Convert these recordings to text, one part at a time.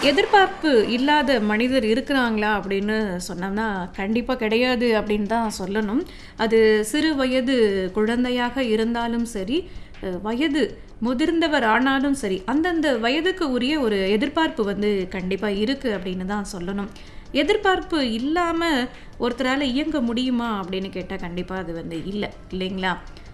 எதிர்பார்ப்பு இல்லாத மனிதர் இருக்கிறாங்களா அப்படின்னு சொன்னோம்னா கண்டிப்பாக கிடையாது அப்படின்னு தான் சொல்லணும் அது சிறு வயது குழந்தையாக இருந்தாலும் சரி அஹ், வயது முதிர்ந்தவர் ஆனாலும் சரி அந்தந்த வயதுக்கு உரிய ஒரு எதிர்பார்ப்பு வந்து கண்டிப்பாக இருக்குது அப்படின்னு தான் சொல்லணும் எதிர்பார்ப்பு இல்லாமல் ஒருத்தரால் இயங்க முடியுமா அப்படின்னு கேட்டால் கண்டிப்பாக அது வந்து இல்லை இல்லைங்களா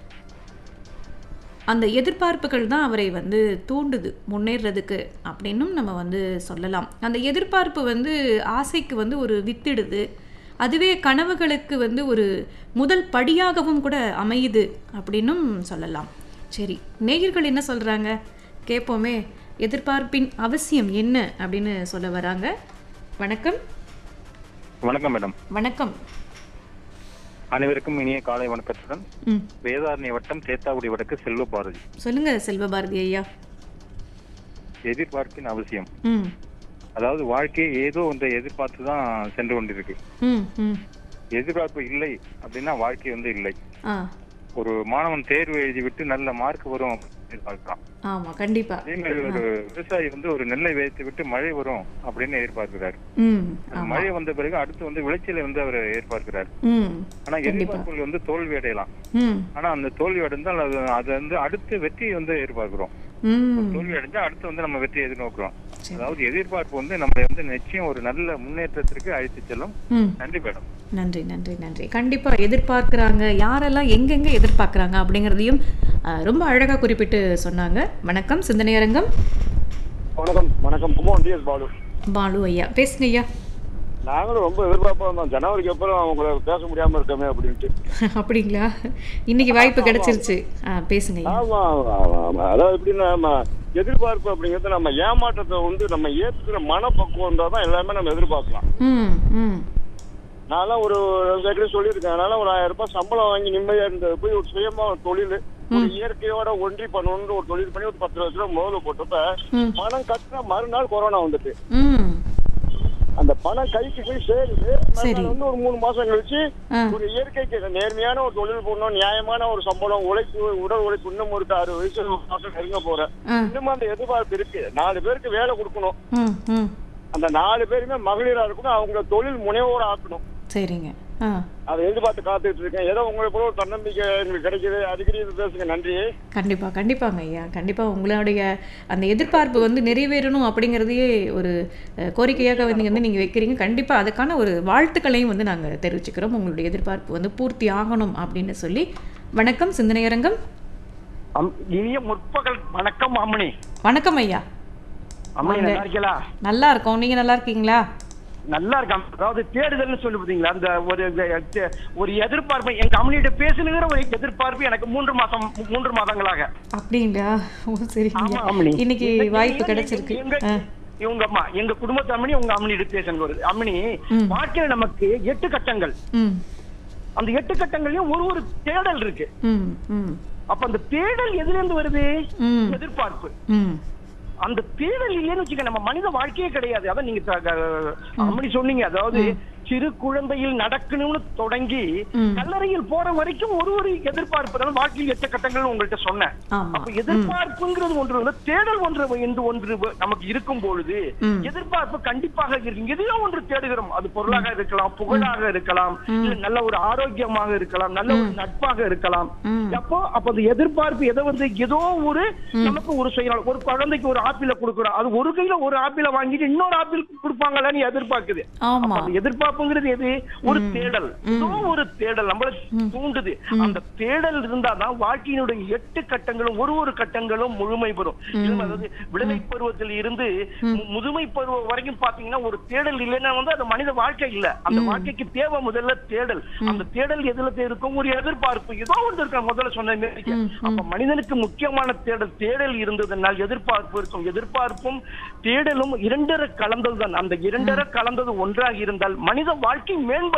அந்த எதிர்பார்ப்புகள் தான் அவரை வந்து தூண்டுது முன்னேறதுக்கு அப்படின்னும் நம்ம வந்து சொல்லலாம் அந்த எதிர்பார்ப்பு வந்து ஆசைக்கு வந்து ஒரு வித்திடுது அதுவே கனவுகளுக்கு வந்து ஒரு முதல் படியாகவும் கூட அமையுது அப்படின்னும் சொல்லலாம் சரி நேயர்கள் என்ன சொல்கிறாங்க கேட்போமே எதிர்பார்ப்பின் அவசியம் என்ன அப்படின்னு சொல்ல வராங்க வணக்கம் வணக்கம் மேடம் வணக்கம் அனைவருக்கும் இனிய காலை வணக்கத்துடன் ம் வேதாரண்ய வட்டம் தேத்தாக்குடி வடக்கு செல்வ பாரதி சொல்லுங்க செல்வபாரதி ஐயா எதிர்பார்ப்பின் அவசியம் ம் அதாவது வாழ்க்கையை ஏதோ ஒன்றை எதிர்பார்த்து தான் சென்று கொண்டிருக்கு ம் ம் எதிர்பார்ப்பு இல்லை அப்படின்னா வாழ்க்கை வந்து இல்லை ஆ ஒரு மாணவன் தேர்வு எழுதிவிட்டு நல்ல மார்க் வரும் அப்படின்னு எதிர்பார்க்கிறான் ஆமாம் கண்டிப்பாக அதே மாதிரி ஒரு விவசாயி வந்து ஒரு நெல்லை விதைத்து விட்டு மழை வரும் அப்படின்னு எதிர்பார்க்கிறார் ம் அந்த மழை வந்த பிறகு அடுத்து வந்து விளைச்சலை வந்து அவர் எதிர்பார்க்கிறார் ம் ஆனா எதிர்பார்ப்புகள் வந்து தோல்வி அடையலாம் ம் ஆனா அந்த தோல்வி அடைந்தால் அது அது வந்து அடுத்து வெற்றியை வந்து எதிர்பார்க்கிறோம் ம் தோல்வி அடைஞ்சா அடுத்து வந்து நம்ம வெற்றி எதிர்நோக்குறோம் அதாவது எதிர்பார்ப்பு வந்து நம்மளை வந்து நிச்சயம் ஒரு நல்ல முன்னேற்றத்திற்கு அழைத்து செல்லும் ம் நன்றி மேடம் நன்றி நன்றி நன்றி கண்டிப்பாக எதிர்பார்க்குறாங்க யாரெல்லாம் எங்கெங்கே எதிர்பார்க்குறாங்க அப்படிங்கிறதையும் அஹ், ரொம்ப அழகாக குறிப்பிட்டு சொன்னாங்க வணக்கம் சிந்தனை அரங்கம் வணக்கம் வணக்கம் குமார் டிஎஸ் பாலு பாலு ஐயா பேசுங்க ஐயா நாங்களும் ரொம்ப எதிர்பார்ப்பா இருந்தோம் ஜனவரிக்கு அப்புறம் உங்களை பேச முடியாம இருக்கமே அப்படின்ட்டு அப்படிங்களா இன்னைக்கு வாய்ப்பு கிடைச்சிருச்சு ஆ பேசுங்க ஐயா ஆமா ஆமா, ஆமா. அதாவது எப்படின்னா நம்ம எதிர்பார்ப்பு அப்படிங்கிறது நம்ம ஏமாற்றத்தை வந்து நம்ம ஏத்துக்கிற மனப்பக்குவம் இருந்தால் தான் எல்லாமே நம்ம எதிர்பார்க்கலாம் ம் ம் நான்லாம் ஒரு ஏற்கனவே சொல்லியிருக்கேன் அதனால ஒரு ஆயிரம் ரூபாய் சம்பளம் வாங்கி நிம்மதியா இருந்தது போய் ஒரு சுயமா ஒரு தொழில் ஒரு இயற்கையோட ஒன்றி பண்ணணும்னு ஒரு தொழில் பண்ணி ஒரு பத்து லட்ச ரூபா முதல்ல போட்டப்ப ம். பணம் கட்டின மறுநாள் கொரோனா வந்துட்டு ம் அந்த பணம் கைக்கு போய் சேருது சரி. அது வந்து ஒரு மூணு மாசம் கழிச்சு ஆ ஒரு இயற்கைக்கு நேர்மையான ஒரு தொழில் பண்ணணும் நியாயமான ஒரு சம்பளம் உழைப்பு உடல் உழைப்பு இன்னும் ஒரு அறுபது வயசு ஒரு மாசம் நெருங்க போறேன் ஆ இன்னும் அந்த எதிர்பார்ப்பு இருக்கு நாலு பேருக்கு வேலை கொடுக்கணும் ம் ம் அந்த நாலு பேருமே மகளிரா இருக்கணும் அவங்க தொழில் முனைவோட ஆக்கணும் சரிங்க ஆ அதை எதிர்பார்த்து காத்துட்டு இருக்கேன் ஏதோ உங்களை போல ஒரு தன்னம்பிக்கை எங்களுக்கு கிடைக்குது அடிக்கடி இது பேசுங்க நன்றி கண்டிப்பாக கண்டிப்பாங்க ஐயா கண்டிப்பாக உங்களுடைய அந்த எதிர்பார்ப்பு வந்து நிறைவேறணும் அப்படிங்கிறதையே ஒரு அஹ், கோரிக்கையாக வந்து வந்து நீங்கள் வைக்கிறீங்க கண்டிப்பாக அதுக்கான ஒரு வாழ்த்துக்களையும் வந்து நாங்கள் தெரிவிச்சுக்கிறோம் உங்களுடைய எதிர்பார்ப்பு வந்து பூர்த்தி ஆகணும் அப்படின்னு சொல்லி வணக்கம் சிந்தனையரங்கம் அம்- இனிய முற்பகல் வணக்கம் அம்மணி வணக்கம் ஐயா அம்மணி வாங்க. நல்லா இருக்கீங்களா நல்லா இருக்கோம் நீங்கள் நல்லா இருக்கீங்களா நல்லா இருக்கேன் அதாவது தேடுதல்னு சொல்லி பாத்தீங்களா அந்த ஒரு இந்த- ஒரு எதிர்பார்ப்பு எங்க அம்மனிட்ட பேசுனுங்கிற ஒரு எதிர்பார்ப்பு எனக்கு மூன்று மாசம் மூன்று மாதங்களாக அப்படிங்களா ஓ சரிங்க ஆமா அம்மணி இன்னைக்கு இந்த- வாய்ப்பு எங்க- கிடைச்சிருக்கு எங்க- ஆ இவங்க அம்மா எங்க குடும்பத்து அம்மனி உங்க அம்மனிட்ட பேசணும் ஒரு அம்மனி ம். வாழ்க்கையில நமக்கு எட்டு கட்டங்கள் ம் அந்த எட்டு கட்டங்கள்லயும் ஒரு ஒரு தேடல் இருக்கு ம் ம் அப்ப அந்த தேடல் எதுல இருந்து வருது ம் எதிர்பார்ப்பு ம் அந்த தேடல் இல்லைன்னு வச்சுக்க நம்ம மனித வாழ்க்கையே கிடையாது அதான் நீங்க த- க- அப்படி சொன்னீங்க அதாவது சிறு குழந்தையில் நடக்கணும்னு தொடங்கி ம். கல்லறையில் போற வரைக்கும் ஒரு ஒரு எதிர்பார்ப்பு தான் வாழ்க்கையில் எட்ட கட்டங்கள் உங்கள்கிட்ட சொன்னேன் ஆமா அப்ப எதிர்பார்ப்புங்கிறது ஒன்று வந்து தேடல் ஒன்று என்று ஒன்று வ- நமக்கு இருக்கும் பொழுது ம். எதிர்பார்ப்பு கண்டிப்பாக இருக்கு எதையோ ஒன்று தேடுகிறோம் அது பொருளாக இருக்கலாம் புகழாக இருக்கலாம் இல்ல நல்ல ஒரு ஆரோக்கியமாக இருக்கலாம் நல்ல ஒரு நட்பாக இருக்கலாம் ம். அப்போ அப்ப அந்த எதிர்பார்ப்பு எதை வந்து ஏதோ ஒரு நமக்கு ஒரு செய்யலாம் ஒரு குழந்தைக்கு ஒரு ஆப்பிள கொடுக்குறோம் அது ஒரு கையில ஒரு ஆப்பிள வாங்கிட்டு இன்னொரு ஆப்பிள் கொடுப்பாங்களான்னு எதிர்பார்க்குது ஆமா அப்ப அந்த எதிர்பார்ப்புங்கிறது எது ஒரு தேடல் ஏதோ ஒரு தேடல் நம்மள தூண்டுது அந்த தேடல் இருந்தாதான் வாழ்க்கையினுடைய எட்டு கட்டங்களும் ஒரு ஒரு கட்டங்களும் முழுமை பெறும் இல்ல, அதாவது விடுதலை பருவத்தில் இருந்து மு- முதுமை பருவம் வரைக்கும் பாத்தீங்கன்னா ஒரு தேடல் இல்லைன்னா வந்து அது மனித வாழ்க்கை இல்ல அந்த வாழ்க்கைக்கு தேவை முதல்ல தேடல் அந்த தேடல் எதுல இருக்கும் ஒரு எதிர்பார்ப்பு ஏதோ ஒன்று இருக்க முதல்ல சொன்ன மாதிரி அப்ப மனிதனுக்கு முக்கியமான தேடல் தேடல் இருந்ததுனால் எதிர்பார்ப்பு இருக்கும் எதிர்பார்ப்பும் தேடலும் இரண்டரை கலந்ததுதான் அந்த இரண்டரை கலந்தது ஒன்றாக இருந்தால் மனித வாழ்க்கை மேம்படும்